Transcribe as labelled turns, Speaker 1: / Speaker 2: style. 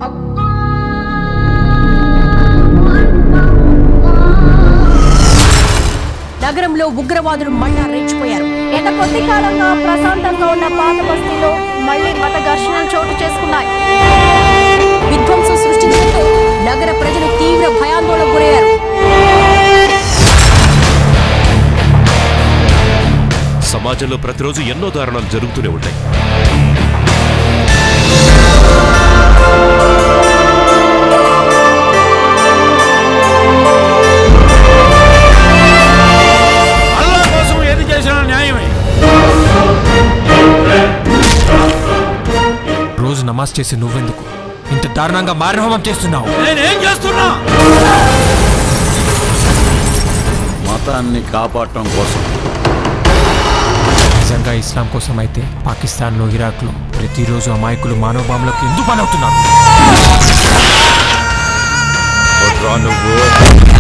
Speaker 1: నగరంలో ఉగ్రవాదులు మళ్ళా రెచ్చిపోయారు
Speaker 2: గత కొద్ది కాలంగా ప్రశాంతంగా ఉన్న పాత బస్తీలో మళ్లీ మత ఘర్షణలు చోటు చేసుకున్నాయి
Speaker 1: విధ్వంసం సృష్టించడంతో నగర ప్రజలు తీవ్ర భయాందోళనకు గురయ్యారు
Speaker 3: సమాజంలో ప్రతిరోజు ఎన్నో దారుణాలు జరుగుతూనే ఉంటాయి
Speaker 4: అల్లా కోసం ఏది చేసినా న్యాయమే
Speaker 5: రోజు నమాజ్ చేసి నువ్వెందుకు ఇంత దారుణంగా మారణహోమం చేస్తున్నావు
Speaker 4: నేనేం చేస్తున్నా
Speaker 6: మతాన్ని కాపాడటం కోసం
Speaker 5: నిజంగా ఇస్లాం కోసం అయితే పాకిస్తాన్లో ఇరాక్లో ప్రతిరోజు అమాయకులు మానవ బాంబులకు ఎందుకు పనవుతున్నారు
Speaker 3: వడ్రా నువ్వు